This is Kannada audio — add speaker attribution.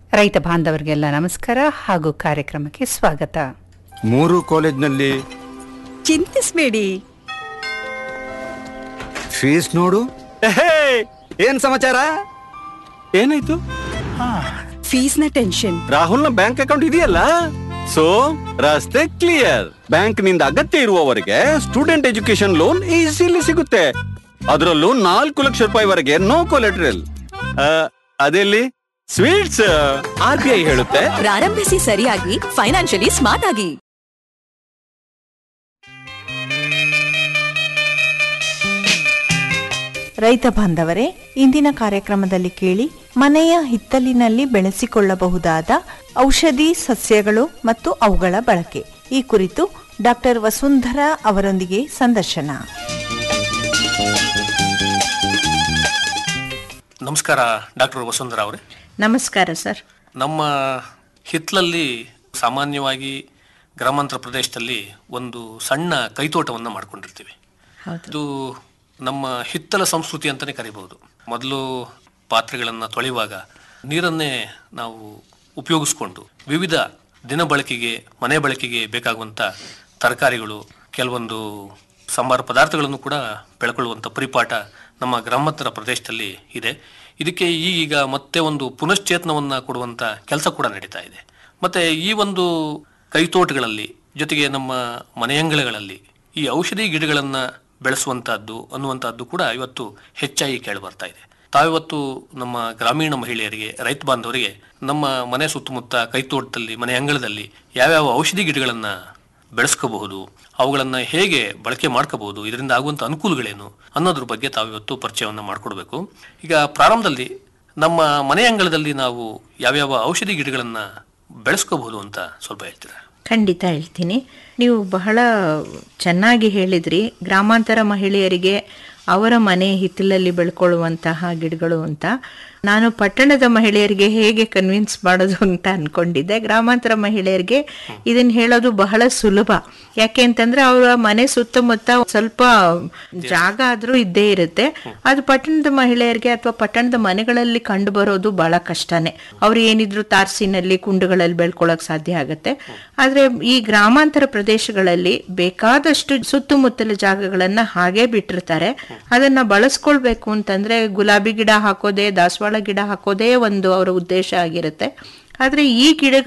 Speaker 1: ರೈತ ಬಾಂಧವರಿಗೆಲ್ಲ ನಮಸ್ಕಾರ ಹಾಗೂ ಕಾರ್ಯಕ್ರಮಕ್ಕೆ ಸ್ವಾಗತ
Speaker 2: ಮೂರು ಕಾಲೇಜ್ನಲ್ಲಿ
Speaker 3: ಚಿಂತಿಸ್ಬೇಡಿ
Speaker 2: ಫೀಸ್ ನೋಡು
Speaker 4: ಎಹೇ, ಏನ್ ಸಮಾಚಾರ ಏನಾಯ್ತು
Speaker 3: ಫೀಸ್ನ ಟೆನ್ಷನ್
Speaker 4: ರಾಹುಲ್ನ ಬ್ಯಾಂಕ್ ಅಕೌಂಟ್ ಇದೆಯಲ್ಲ ಸೊ ರಸ್ತೆ ಕ್ಲಿಯರ್ ಬ್ಯಾಂಕ್ ನಿಂದ ಅಗತ್ಯ ಇರುವವರೆಗೆ ಸ್ಟೂಡೆಂಟ್ ಎಜುಕೇಶನ್ ಲೋನ್ ಈಸಿಲಿ ಸಿಗುತ್ತೆ ಅದರಲ್ಲೂ ನಾಲ್ಕು ಲಕ್ಷ ರೂಪಾಯಿವರೆಗೆ ನೋ ಕೊಲೆಟ್ರಲ್ ಅದೆಲ್ಲಿ ಸ್ವೀಟ್ಸ್ ಆರ್ ಬಿ ಐ ಹೇಳುತ್ತೆ
Speaker 5: ಪ್ರಾರಂಭಿಸಿ ಸರಿಯಾಗಿ ಫೈನಾನ್ಷಿಯಲಿ ಸ್ಮಾರ್ಟ್ ಆಗಿ
Speaker 6: ರೈತ ಬಾಂಧವರೇ ಇಂದಿನ ಕಾರ್ಯಕ್ರಮದಲ್ಲಿ ಕೇಳಿ ಮನೆಯ ಹಿತ್ತಲಿನಲ್ಲಿ ಬೆಳೆಸಿಕೊಳ್ಳಬಹುದಾದ ಔಷಧಿ ಸಸ್ಯಗಳು ಮತ್ತು ಅವುಗಳ ಬಳಕೆ ಈ ಕುರಿತು ಡಾಕ್ಟರ್ ವಸುಂಧರ ಅವರೊಂದಿಗೆ ಸಂದರ್ಶನ
Speaker 7: ನಮಸ್ಕಾರ ಡಾಕ್ಟರ್ ವಸುಂಧರ ಅವರೇ
Speaker 6: ನಮಸ್ಕಾರ ಸರ್
Speaker 7: ನಮ್ಮ ಹಿತ್ತಲಲ್ಲಿ ಸಾಮಾನ್ಯವಾಗಿ ಗ್ರಾಮಾಂತರ ಪ್ರದೇಶದಲ್ಲಿ ಒಂದು ಸಣ್ಣ ಕೈತೋಟವನ್ನು ಮಾಡ್ಕೊಂಡಿರ್ತೀವಿ ಇದು ನಮ್ಮ ಹಿತ್ತಲ ಸಂಸ್ಕೃತಿ ಅಂತಲೇ ಕರಿಬಹುದು ಮೊದಲು ಪಾತ್ರೆಗಳನ್ನು ತೊಳೆಯುವಾಗ ನೀರನ್ನೇ ನಾವು ಉಪಯೋಗಿಸ್ಕೊಂಡು ವಿವಿಧ ದಿನ ಬಳಕೆಗೆ ಮನೆ ಬಳಕೆಗೆ ಬೇಕಾಗುವಂಥ ತರಕಾರಿಗಳು ಕೆಲವೊಂದು ಸಂಬಾರ ಪದಾರ್ಥಗಳನ್ನು ಕೂಡ ಬೆಳ್ಕೊಳ್ಳುವಂಥ ಪರಿಪಾಠ ನಮ್ಮ ಗ್ರಾಮಾಂತರ ಪ್ರದೇಶದಲ್ಲಿ ಇದೆ ಇದಕ್ಕೆ ಈಗೀಗ ಮತ್ತೆ ಒಂದು ಪುನಶ್ಚೇತನವನ್ನು ಕೊಡುವಂಥ ಕೆಲಸ ಕೂಡ ನಡೀತಾ ಇದೆ ಮತ್ತೆ ಈ ಒಂದು ಕೈತೋಟಗಳಲ್ಲಿ ಜೊತೆಗೆ ನಮ್ಮ ಮನೆಯಂಗಳಗಳಲ್ಲಿ ಈ ಔಷಧಿ ಗಿಡಗಳನ್ನು ಬೆಳೆಸುವಂತಹದ್ದು ಅನ್ನುವಂಥದ್ದು ಕೂಡ ಇವತ್ತು ಹೆಚ್ಚಾಗಿ ಕೇಳಿ ಬರ್ತಾ ಇದೆ ತಾವಿವತ್ತು ನಮ್ಮ ಗ್ರಾಮೀಣ ಮಹಿಳೆಯರಿಗೆ ರೈತ ಬಾಂಧವರಿಗೆ ನಮ್ಮ ಮನೆ ಸುತ್ತಮುತ್ತ ಕೈತೋಟದಲ್ಲಿ ಮನೆ ಅಂಗಳದಲ್ಲಿ ಯಾವ್ಯಾವ ಔಷಧಿ ಗಿಡಗಳನ್ನು ಬೆಳೆಸ್ಕೋಬಹುದು ಅವುಗಳನ್ನು ಹೇಗೆ ಬಳಕೆ ಮಾಡ್ಕೋಬಹುದು ಇದರಿಂದ ಆಗುವಂಥ ಅನುಕೂಲಗಳೇನು ಅನ್ನೋದ್ರ ಬಗ್ಗೆ ತಾವಿವತ್ತು ಪರಿಚಯವನ್ನು ಮಾಡಿಕೊಡ್ಬೇಕು ಈಗ ಪ್ರಾರಂಭದಲ್ಲಿ ನಮ್ಮ ಮನೆ ಅಂಗಳದಲ್ಲಿ ನಾವು ಯಾವ್ಯಾವ ಔಷಧಿ ಗಿಡಗಳನ್ನು ಬೆಳೆಸ್ಕೋಬಹುದು ಅಂತ ಸ್ವಲ್ಪ ಹೇಳ್ತೀರಾ
Speaker 8: ಖಂಡಿತ ಹೇಳ್ತೀನಿ ನೀವು ಬಹಳ ಚೆನ್ನಾಗಿ ಹೇಳಿದ್ರಿ ಗ್ರಾಮಾಂತರ ಮಹಿಳೆಯರಿಗೆ ಅವರ ಮನೆ ಹಿತ್ತಲಲ್ಲಿ ಬೆಳ್ಕೊಳ್ಳುವಂತಹ ಗಿಡಗಳು ಅಂತ ನಾನು ಪಟ್ಟಣದ ಮಹಿಳೆಯರಿಗೆ ಹೇಗೆ ಕನ್ವಿನ್ಸ್ ಮಾಡೋದು ಅಂತ ಅನ್ಕೊಂಡಿದ್ದೆ ಗ್ರಾಮಾಂತರ ಮಹಿಳೆಯರಿಗೆ ಇದನ್ನ ಹೇಳೋದು ಬಹಳ ಸುಲಭ ಯಾಕೆ ಅಂತಂದ್ರೆ ಅವರ ಮನೆ ಸುತ್ತಮುತ್ತ ಸ್ವಲ್ಪ ಜಾಗ ಆದ್ರೂ ಇದ್ದೇ ಇರುತ್ತೆ ಅದು ಪಟ್ಟಣದ ಮಹಿಳೆಯರಿಗೆ ಅಥವಾ ಪಟ್ಟಣದ ಮನೆಗಳಲ್ಲಿ ಕಂಡು ಬರೋದು ಬಹಳ ಕಷ್ಟನೇ ಅವ್ರು ಏನಿದ್ರು ತಾರ್ಸಿನಲ್ಲಿ ಕುಂಡುಗಳಲ್ಲಿ ಬೆಳ್ಕೊಳಕ್ ಸಾಧ್ಯ ಆಗುತ್ತೆ ಆದ್ರೆ ಈ ಗ್ರಾಮಾಂತರ ಪ್ರದೇಶಗಳಲ್ಲಿ ಬೇಕಾದಷ್ಟು ಸುತ್ತಮುತ್ತಲ ಜಾಗಗಳನ್ನ ಹಾಗೆ ಬಿಟ್ಟಿರ್ತಾರೆ ಅದನ್ನ ಬಳಸ್ಕೊಳ್ಬೇಕು ಅಂತಂದ್ರೆ ಗುಲಾಬಿ ಗಿಡ ಹಾಕೋದೇ ದಾಸವಾಳ ಗಿಡ ಹಾಕೋದೇ ಒಂದು ಅವರ ಉದ್ದೇಶ ಆಗಿರುತ್ತೆ ಆದ್ರೆ ಈ ಗಿಡಗಳು